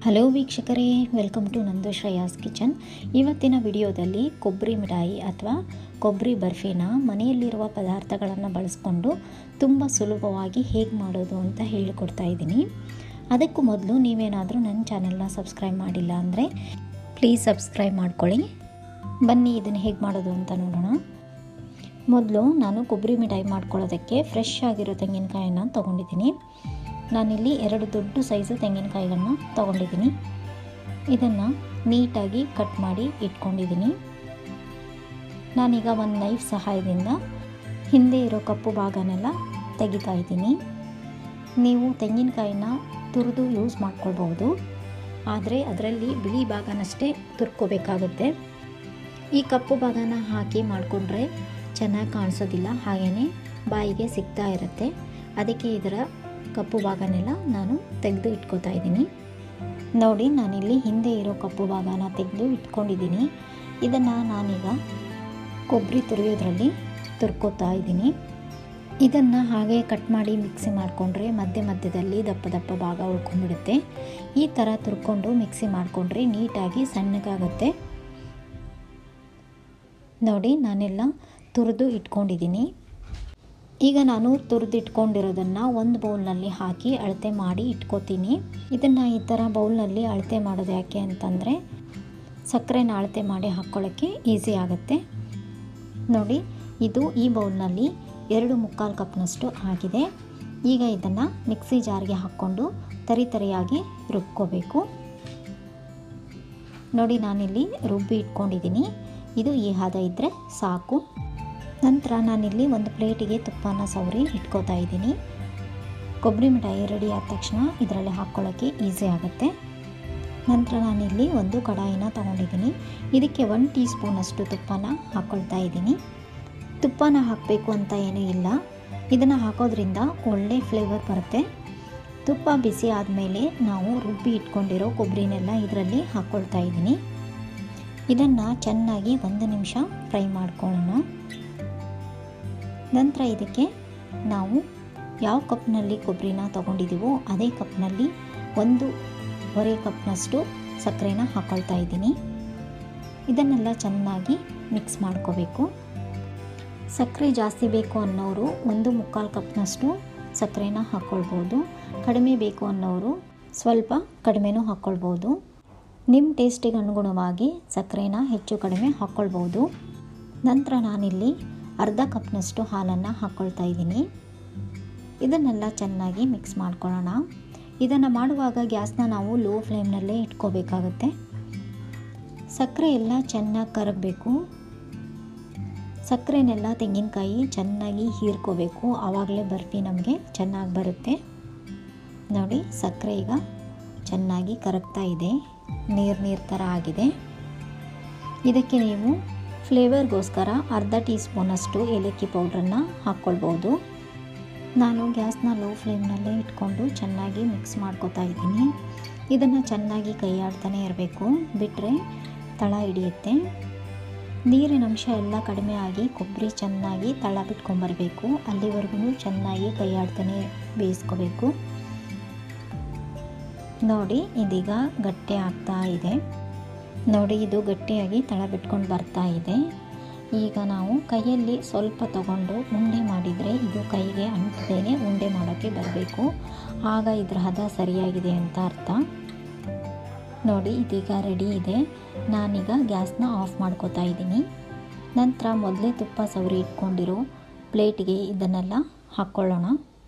hello ವೀಕ್ಷಕರೇ welcome to ನಂದು ಶ್ರೇಯಾಸ್ kitchen ಇವತ್ತಿನ ವಿಡಿಯೋದಲ್ಲಿ ಕೊಬ್ಬರಿ ಮಿಠಾಯಿ ಅಥವಾ ಕೊಬ್ಬರಿ ಬರ್ಫಿನ ಮನೆಯಲ್ಲಿರುವ ಪದಾರ್ಥಗಳನ್ನು ಬಳಸ್ಕೊಂಡು ತುಂಬ ಸುಲಭವಾಗಿ ಹೇಗೆ ಮಾಡೋದು ಅಂತ ಹೇಳಿಕೊಡ್ತಾ ಇದ್ದೀನಿ ಅದಕ್ಕೂ ಮೊದಲು ನೀವೇನಾದರೂ ನನ್ನ ಚಾನೆಲ್ನ ಸಬ್ಸ್ಕ್ರೈಬ್ ಮಾಡಿಲ್ಲ ಅಂದರೆ ಪ್ಲೀಸ್ ಸಬ್ಸ್ಕ್ರೈಬ್ ಮಾಡ್ಕೊಳ್ಳಿ ಬನ್ನಿ ಇದನ್ನು ಹೇಗೆ ಮಾಡೋದು ಅಂತ ನೋಡೋಣ ಮೊದಲು ನಾನು ಕೊಬ್ಬರಿ ಮಿಠಾಯಿ ಮಾಡ್ಕೊಳ್ಳೋದಕ್ಕೆ ಫ್ರೆಶ್ ಆಗಿರೋ ತೆಂಗಿನಕಾಯಿನ ತೊಗೊಂಡಿದ್ದೀನಿ ನಾನಿಲ್ಲಿ ಎರಡು ದೊಡ್ಡ ಸೈಜು ತೆಂಗಿನಕಾಯಿಗಳನ್ನ ತೊಗೊಂಡಿದ್ದೀನಿ ಇದನ್ನು ನೀಟಾಗಿ ಕಟ್ ಮಾಡಿ ಇಟ್ಕೊಂಡಿದ್ದೀನಿ ನಾನೀಗ ಒಂದು ನೈಫ್ ಸಹಾಯದಿಂದ ಹಿಂದೆ ಇರೋ ಕಪ್ಪು ಭಾಗನೆಲ್ಲ ತೆಗಿತಾ ಇದ್ದೀನಿ ನೀವು ತೆಂಗಿನಕಾಯಿನ ತುರಿದು ಯೂಸ್ ಮಾಡ್ಕೊಳ್ಬೋದು ಆದರೆ ಅದರಲ್ಲಿ ಬಿಳಿ ಭಾಗನಷ್ಟೇ ತುರ್ಕೋಬೇಕಾಗುತ್ತೆ ಈ ಕಪ್ಪು ಭಾಗನ ಹಾಕಿ ಮಾಡಿಕೊಂಡ್ರೆ ಚೆನ್ನಾಗಿ ಕಾಣಿಸೋದಿಲ್ಲ ಹಾಗೆಯೇ ಬಾಯಿಗೆ ಸಿಗ್ತಾ ಇರುತ್ತೆ ಅದಕ್ಕೆ ಇದರ ಕಪ್ಪು ಭಾಗನೆಲ್ಲ ನಾನು ತೆಗೆದು ಇಟ್ಕೋತಾ ಇದ್ದೀನಿ ನೋಡಿ ನಾನಿಲ್ಲಿ ಹಿಂದೆ ಇರೋ ಕಪ್ಪು ಭಾಗನ ತೆಗೆದು ಇಟ್ಕೊಂಡಿದ್ದೀನಿ ಇದನ್ನು ನಾನೀಗ ಕೊಬ್ಬರಿ ತುರಿಯೋದ್ರಲ್ಲಿ ತುರ್ಕೋತಾ ಇದ್ದೀನಿ ಇದನ್ನು ಹಾಗೆ ಕಟ್ ಮಾಡಿ ಮಿಕ್ಸಿ ಮಾಡಿಕೊಂಡ್ರೆ ಮಧ್ಯ ಮಧ್ಯದಲ್ಲಿ ದಪ್ಪ ದಪ್ಪ ಭಾಗ ಉಳ್ಕೊಂಡ್ಬಿಡುತ್ತೆ ಈ ಥರ ತುರ್ಕೊಂಡು ಮಿಕ್ಸಿ ಮಾಡಿಕೊಂಡ್ರೆ ನೀಟಾಗಿ ಸಣ್ಣಗಾಗುತ್ತೆ ನೋಡಿ ನಾನೆಲ್ಲ ತುರಿದು ಇಟ್ಕೊಂಡಿದ್ದೀನಿ ಈಗ ನಾನು ತುರಿದಿಟ್ಕೊಂಡಿರೋದನ್ನು ಒಂದು ಬೌಲ್ನಲ್ಲಿ ಹಾಕಿ ಅಳತೆ ಮಾಡಿ ಇಟ್ಕೋತೀನಿ ಇದನ್ನು ಈ ಥರ ಬೌಲ್ನಲ್ಲಿ ಅಳತೆ ಮಾಡೋದು ಯಾಕೆ ಅಂತಂದರೆ ಸಕ್ಕರೆನ ಅಳತೆ ಮಾಡಿ ಹಾಕ್ಕೊಳ್ಳೋಕ್ಕೆ ಈಸಿ ಆಗುತ್ತೆ ನೋಡಿ ಇದು ಈ ಬೌಲ್ನಲ್ಲಿ ಎರಡು ಮುಕ್ಕಾಲು ಕಪ್ನಷ್ಟು ಆಗಿದೆ ಈಗ ಇದನ್ನು ಮಿಕ್ಸಿ ಜಾರ್ಗೆ ಹಾಕ್ಕೊಂಡು ತರಿ ತರಿಯಾಗಿ ರುಬ್ಕೋಬೇಕು ನೋಡಿ ನಾನಿಲ್ಲಿ ರುಬ್ಬಿ ಇಟ್ಕೊಂಡಿದ್ದೀನಿ ಇದು ಈ ಹದ ಇದ್ದರೆ ಸಾಕು ನಂತರ ನಾನಿಲ್ಲಿ ಒಂದು ಪ್ಲೇಟಿಗೆ ತುಪ್ಪನ ಸವರಿ ಇಟ್ಕೋತಾ ಇದ್ದೀನಿ ಕೊಬ್ಬರಿ ಮಿಠಾಯಿ ರೆಡಿ ಆದ ತಕ್ಷಣ ಇದರಲ್ಲಿ ಹಾಕ್ಕೊಳ್ಳೋಕ್ಕೆ ಈಸಿ ಆಗುತ್ತೆ ನಂತರ ನಾನಿಲ್ಲಿ ಒಂದು ಕಡಾಯಿನ ತೊಗೊಂಡಿದ್ದೀನಿ ಇದಕ್ಕೆ ಒನ್ ಟೀ ಸ್ಪೂನಷ್ಟು ತುಪ್ಪನ ಹಾಕ್ಕೊಳ್ತಾ ಇದ್ದೀನಿ ತುಪ್ಪನ ಹಾಕಬೇಕು ಅಂತ ಏನೂ ಇಲ್ಲ ಇದನ್ನು ಹಾಕೋದ್ರಿಂದ ಒಳ್ಳೆ ಫ್ಲೇವರ್ ಬರುತ್ತೆ ತುಪ್ಪ ಬಿಸಿ ಆದಮೇಲೆ ನಾವು ರುಬ್ಬಿ ಇಟ್ಕೊಂಡಿರೋ ಕೊಬ್ಬರಿನೆಲ್ಲ ಇದರಲ್ಲಿ ಹಾಕ್ಕೊಳ್ತಾ ಇದ್ದೀನಿ ಇದನ್ನು ಚೆನ್ನಾಗಿ ಒಂದು ನಿಮಿಷ ಫ್ರೈ ಮಾಡ್ಕೊಳ್ಳೋಣ ನಂತರ ಇದಕ್ಕೆ ನಾವು ಯಾವ ಕಪ್ನಲ್ಲಿ ಕೊಬ್ಬರಿನ ತೊಗೊಂಡಿದ್ದೀವೋ ಅದೇ ಕಪ್ನಲ್ಲಿ ಒಂದು ಹೊರೆ ಕಪ್ನಷ್ಟು ಸಕ್ಕರೆನ ಹಾಕ್ಕೊಳ್ತಾ ಇದ್ದೀನಿ ಇದನ್ನೆಲ್ಲ ಚೆನ್ನಾಗಿ ಮಿಕ್ಸ್ ಮಾಡ್ಕೋಬೇಕು ಸಕ್ಕರೆ ಜಾಸ್ತಿ ಬೇಕು ಅನ್ನೋರು ಒಂದು ಮುಕ್ಕಾಲು ಕಪ್ನಷ್ಟು ಸಕ್ಕರೆನ ಹಾಕ್ಕೊಳ್ಬೋದು ಕಡಿಮೆ ಬೇಕು ಅನ್ನೋರು ಸ್ವಲ್ಪ ಕಡಿಮೆನೂ ಹಾಕ್ಕೊಳ್ಬೋದು ನಿಮ್ಮ ಟೇಸ್ಟಿಗೆ ಅನುಗುಣವಾಗಿ ಸಕ್ಕರೆನ ಹೆಚ್ಚು ಕಡಿಮೆ ಹಾಕ್ಕೊಳ್ಬೋದು ನಂತರ ನಾನಿಲ್ಲಿ ಅರ್ಧ ಕಪ್ನಷ್ಟು ಹಾಲನ್ನು ಹಾಕ್ಕೊಳ್ತಾ ಇದ್ದೀನಿ ಇದನ್ನೆಲ್ಲ ಚೆನ್ನಾಗಿ ಮಿಕ್ಸ್ ಮಾಡ್ಕೊಳ್ಳೋಣ ಇದನ್ನು ಮಾಡುವಾಗ ಗ್ಯಾಸ್ನ ನಾವು ಲೋ ಫ್ಲೇಮ್ನಲ್ಲೇ ಇಟ್ಕೋಬೇಕಾಗತ್ತೆ ಸಕ್ಕರೆ ಎಲ್ಲ ಚೆನ್ನಾಗಿ ಕರಗಬೇಕು ಸಕ್ಕರೆನೆಲ್ಲ ತೆಂಗಿನಕಾಯಿ ಚೆನ್ನಾಗಿ ಹೀರ್ಕೋಬೇಕು ಆವಾಗಲೇ ಬರ್ಫಿ ನಮಗೆ ಚೆನ್ನಾಗಿ ಬರುತ್ತೆ ನೋಡಿ ಸಕ್ಕರೆ ಈಗ ಚೆನ್ನಾಗಿ ಕರಗ್ತಾ ಇದೆ ನೀರು ನೀರು ಥರ ಆಗಿದೆ ಇದಕ್ಕೆ ನೀವು ಫ್ಲೇವರ್ಗೋಸ್ಕರ ಅರ್ಧ ಟೀ ಸ್ಪೂನಷ್ಟು ಏಲಕ್ಕಿ ಪೌಡ್ರನ್ನು ಹಾಕ್ಕೊಳ್ಬೋದು ನಾನು ಗ್ಯಾಸ್ನ ಲೋ ಫ್ಲೇಮ್ನಲ್ಲೇ ಇಟ್ಕೊಂಡು ಚೆನ್ನಾಗಿ ಮಿಕ್ಸ್ ಮಾಡ್ಕೋತಾ ಇದ್ದೀನಿ ಇದನ್ನು ಚೆನ್ನಾಗಿ ಕೈಯಾಡ್ತಾನೆ ಇರಬೇಕು ಬಿಟ್ಟರೆ ತಳ ಹಿಡಿಯುತ್ತೆ ನೀರಿನ ಅಂಶ ಎಲ್ಲ ಕಡಿಮೆ ಆಗಿ ಕೊಬ್ಬರಿ ಚೆನ್ನಾಗಿ ತಳ ಬಿಟ್ಕೊಂಬರಬೇಕು ಅಲ್ಲಿವರೆಗೂ ಚೆನ್ನಾಗಿ ಕೈಯಾಡ್ತಾನೆ ಬೇಯಿಸ್ಕೋಬೇಕು ನೋಡಿ ಇದೀಗ ಗಟ್ಟಿ ಆಗ್ತಾ ಇದೆ ನೋಡಿ ಇದು ಗಟ್ಟಿಯಾಗಿ ತಳ ಬಿಟ್ಕೊಂಡು ಬರ್ತಾ ಇದೆ ಈಗ ನಾವು ಕೈಯಲ್ಲಿ ಸ್ವಲ್ಪ ತಗೊಂಡು ಉಂಡೆ ಮಾಡಿದರೆ ಇದು ಕೈಗೆ ಅಂಟದೇನೆ ಉಂಡೆ ಮಾಡೋಕ್ಕೆ ಬರಬೇಕು ಆಗ ಇದ್ರ ಹದ ಸರಿಯಾಗಿದೆ ಅಂತ ಅರ್ಥ ನೋಡಿ ಇದೀಗ ರೆಡಿ ಇದೆ ನಾನೀಗ ಗ್ಯಾಸ್ನ ಆಫ್ ಮಾಡ್ಕೋತಾ ಇದ್ದೀನಿ ನಂತರ ಮೊದಲೇ ತುಪ್ಪ ಸವರಿ ಇಟ್ಕೊಂಡಿರೋ ಪ್ಲೇಟ್ಗೆ ಇದನ್ನೆಲ್ಲ ಹಾಕ್ಕೊಳ್ಳೋಣ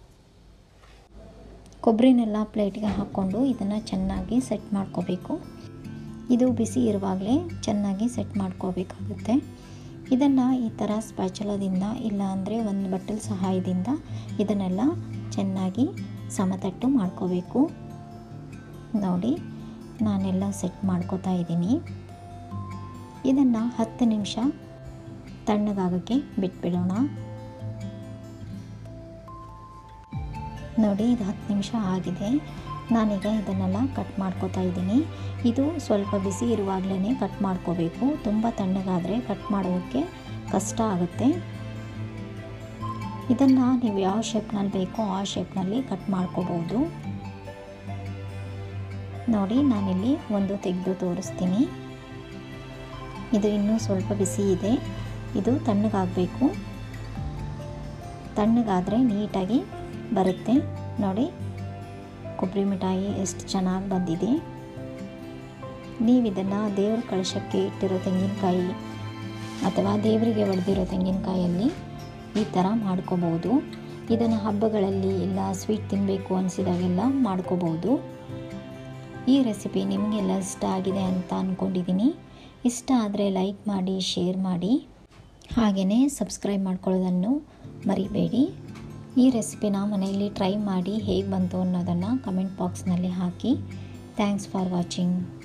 ಕೊಬ್ಬರಿನೆಲ್ಲ ಪ್ಲೇಟ್ಗೆ ಹಾಕ್ಕೊಂಡು ಇದನ್ನು ಚೆನ್ನಾಗಿ ಸೆಟ್ ಮಾಡ್ಕೋಬೇಕು ಇದು ಬಿಸಿ ಇರುವಾಗಲೇ ಚೆನ್ನಾಗಿ ಸೆಟ್ ಮಾಡ್ಕೋಬೇಕಾಗುತ್ತೆ ಇದನ್ನು ಈ ಥರ ಸ್ಪ್ಯಾಚಲದಿಂದ ಇಲ್ಲ ಅಂದರೆ ಒಂದು ಬಟ್ಟಲ್ ಸಹಾಯದಿಂದ ಇದನ್ನೆಲ್ಲ ಚೆನ್ನಾಗಿ ಸಮತಟ್ಟು ಮಾಡ್ಕೋಬೇಕು ನೋಡಿ ನಾನೆಲ್ಲ ಸೆಟ್ ಮಾಡ್ಕೋತಾ ಇದ್ದೀನಿ ಇದನ್ನು ಹತ್ತು ನಿಮಿಷ ತಣ್ಣಗಾಗೋಕ್ಕೆ ಬಿಟ್ಬಿಡೋಣ ನೋಡಿ ಇದು ಹತ್ತು ನಿಮಿಷ ಆಗಿದೆ ನಾನೀಗ ಇದನ್ನೆಲ್ಲ ಕಟ್ ಮಾಡ್ಕೋತಾ ಇದ್ದೀನಿ ಇದು ಸ್ವಲ್ಪ ಬಿಸಿ ಇರುವಾಗಲೇ ಕಟ್ ಮಾಡ್ಕೋಬೇಕು ತುಂಬ ತಣ್ಣಗಾದರೆ ಕಟ್ ಮಾಡೋದಕ್ಕೆ ಕಷ್ಟ ಆಗುತ್ತೆ ಇದನ್ನು ನೀವು ಯಾವ ಶೇಪ್ನಲ್ಲಿ ಬೇಕೋ ಆ ಶೇಪ್ನಲ್ಲಿ ಕಟ್ ಮಾಡ್ಕೋಬೋದು ನೋಡಿ ನಾನಿಲ್ಲಿ ಒಂದು ತೆಗೆದು ತೋರಿಸ್ತೀನಿ ಇದು ಇನ್ನೂ ಸ್ವಲ್ಪ ಬಿಸಿ ಇದೆ ಇದು ತಣ್ಣಗಾಗಬೇಕು ತಣ್ಣಗಾದರೆ ನೀಟಾಗಿ ಬರುತ್ತೆ ನೋಡಿ ಕೊಬ್ಬರಿ ಮಿಠಾಯಿ ಎಷ್ಟು ಚೆನ್ನಾಗಿ ಬಂದಿದೆ ನೀವು ಇದನ್ನು ದೇವ್ರ ಕಳಶಕ್ಕೆ ಇಟ್ಟಿರೋ ತೆಂಗಿನಕಾಯಿ ಅಥವಾ ದೇವರಿಗೆ ಒಡೆದಿರೋ ತೆಂಗಿನಕಾಯಲ್ಲಿ ಈ ಥರ ಮಾಡ್ಕೋಬೋದು ಇದನ್ನು ಹಬ್ಬಗಳಲ್ಲಿ ಇಲ್ಲ ಸ್ವೀಟ್ ತಿನ್ನಬೇಕು ಅನಿಸಿದಾಗೆಲ್ಲ ಮಾಡ್ಕೋಬೋದು ಈ ರೆಸಿಪಿ ನಿಮಗೆಲ್ಲ ಇಷ್ಟ ಆಗಿದೆ ಅಂತ ಅಂದ್ಕೊಂಡಿದ್ದೀನಿ ಇಷ್ಟ ಆದರೆ ಲೈಕ್ ಮಾಡಿ ಶೇರ್ ಮಾಡಿ ಹಾಗೆಯೇ ಸಬ್ಸ್ಕ್ರೈಬ್ ಮಾಡ್ಕೊಳ್ಳೋದನ್ನು ಮರಿಬೇಡಿ ಈ ರೆಸಿಪಿನ ಮನೆಯಲ್ಲಿ ಟ್ರೈ ಮಾಡಿ ಹೇಗೆ ಬಂತು ಅನ್ನೋದನ್ನು ಕಮೆಂಟ್ ಬಾಕ್ಸ್ನಲ್ಲಿ ಹಾಕಿ ಥ್ಯಾಂಕ್ಸ್ ಫಾರ್ ವಾಚಿಂಗ್